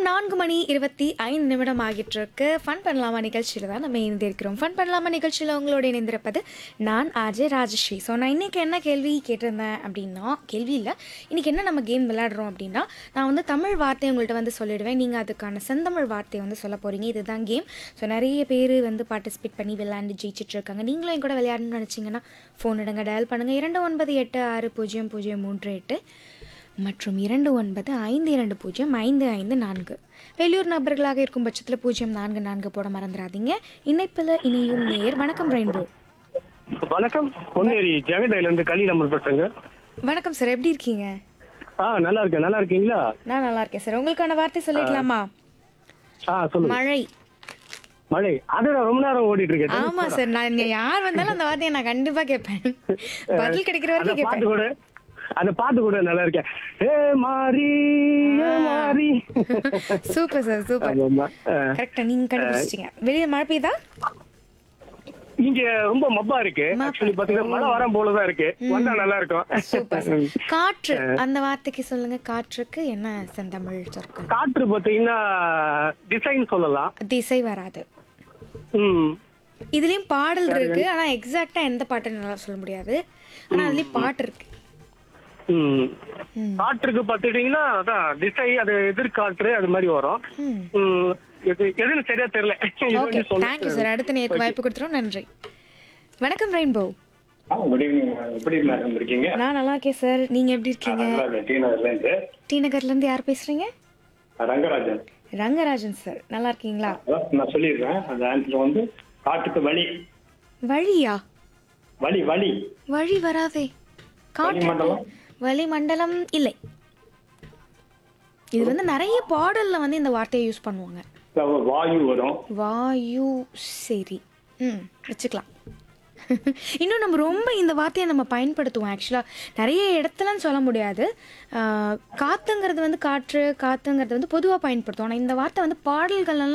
நான்கு மணி இருபத்தி ஐந்து நிமிடம் ஆகிட்டு இருக்கு ஃபன் பண்ணலாமா நிகழ்ச்சியில் தான் நம்ம இணைந்திருக்கிறோம் ஃபன் பண்ணலாமா நிகழ்ச்சியில் உங்களோட இணைந்திருப்பது நான் ஆஜய் ராஜஸ்ரீ ஸோ நான் இன்றைக்கி என்ன கேள்வி கேட்டிருந்தேன் அப்படின்னா கேள்வி இல்லை இன்றைக்கி என்ன நம்ம கேம் விளையாடுறோம் அப்படின்னா நான் வந்து தமிழ் வார்த்தை உங்கள்கிட்ட வந்து சொல்லிடுவேன் நீங்கள் அதுக்கான செந்தமிழ் வார்த்தையை வந்து சொல்ல போகிறீங்க இதுதான் கேம் ஸோ நிறைய பேர் வந்து பார்ட்டிசிபேட் பண்ணி விளையாண்டு ஜெயிச்சிட்டு இருக்காங்க நீங்களும் என் கூட விளையாடணும்னு நினச்சிங்கன்னா ஃபோன் எடுங்க டயல் பண்ணுங்கள் இரண்டு ஒன்பது எட்டு ஆறு பூஜ்ஜியம் பூஜ்ஜியம் மூன்று எட்டு மற்றும் இரண்டு ஒன்பது ஐந்து இரண்டு பூஜ்ஜியம் ஐந்து ஐந்து நான்கு வெளியூர் நபர்களாக இருக்கும் பட்சத்தில் பூஜ்ஜியம் நான்கு நான்கு போட மறந்துடாதீங்க இணைப்பில் இனியும் நேர் வணக்கம் ரெயின்போ வணக்கம் பொன்னேரி ஜெகடையில இருந்து கலி நம்பர் பேசுறேங்க வணக்கம் சார் எப்படி இருக்கீங்க ஆ நல்லா இருக்கேன் நல்லா இருக்கீங்களா நான் நல்லா இருக்கேன் சார் உங்களுக்கான வார்த்தை சொல்லிடலாமா ஆ சொல்லுங்க மழை மழை அது நான் ரொம்ப நேரம் ஓடிட்டு இருக்கேன் ஆமா சார் நான் இங்க யார் வந்தாலும் அந்த வார்த்தையை நான் கண்டிப்பா கேட்பேன் பதில் கிடைக்கிற அந்த வரைக்கும் பாட்டு கேட்பேன் கூட அந்த பாட்டு கூட நல்லா இருக்கேன் ஏ மாறி ஏ மாறி சூப்பர் சார் சூப்பர் ஆமாம்மா. ஆ. கரெக்டா நீங்க கண்டுபிடிச்சிட்டீங்க வெளியே மழை பெய்யுதா இங்க ரொம்ப மப்பா இருக்கு மப்பா. ஆக்சுவலி பாத்தீங்கன்னா மழை வரம் போலதான் இருக்கு வந்தா நல்லா சூப்பர் இருக்கும் சார் காற்று அந்த வார்த்தைக்கு சொல்லுங்க காற்றுக்கு என்ன செந்தமிழ் சொற்கள் காற்று பாத்தீங்கன்னா டிசைன் சொல்லலாம் திசை வராது ம் இதுலயும் பாடல் இருக்கு ஆனா எக்ஸாக்ட்டா எந்த பாட்டுன்னு என்னால சொல்ல முடியாது ஆனா அதுலயும் பாட்டு இருக்கு ம் ம். காற்றுக்கு பாத்துட்டீங்கன்னா அதான் திசை அது எதிர்காற்று அது மாதிரி வரும் ம். ம், எது எதுன்னு சரியா தெரியல இது ஓகே வந்து சொல்ல- தேங்க்யூ சார் அடுத்த நேருக்கு வாய்ப்பு கொடுத்துறோம் நன்றி வணக்கம் ரெயின்போ குட் ஈவினிங் எப்படி மேடம் இருக்கீங்க நான் நல்லா இருக்கேன் சார் நீங்க எப்படி இருக்கீங்க நல்லா இருக்கேன் டி நகர்ல இருந்து டி நகர்ல இருந்து யார் பேசுறீங்க ரங்கராஜன் ரங்கராஜன் சார் நல்லா இருக்கீங்களா அதான் நான் சொல்லிடுறேன் அந்த ஆன்சர் வந்து காட்டுக்கு வழி வழியா வழி வழி வழி வராதே காற்று வளிமண்டலம்? வளிமண்டலம் இல்லை இது வந்து நிறைய பாடல்ல வந்து இந்த வார்த்தையை யூஸ் பண்ணுவாங்க அதாவது வாயு வரும் வாயு சரி ம் வச்சுக்கலாம் இன்னும் நம்ம ரொம்ப இந்த வார்த்தையை நம்ம பயன்படுத்துவோம் ஆக்சுவலாக நிறைய இடத்துலன்னு சொல்ல முடியாது ஆஹ், காத்துங்கிறது வந்து காற்று காத்துங்கிறது வந்து பொதுவாக பயன்படுத்துவோம் ஆனால் இந்த வார்த்தை வந்து பாடல்கள் எல்லாம்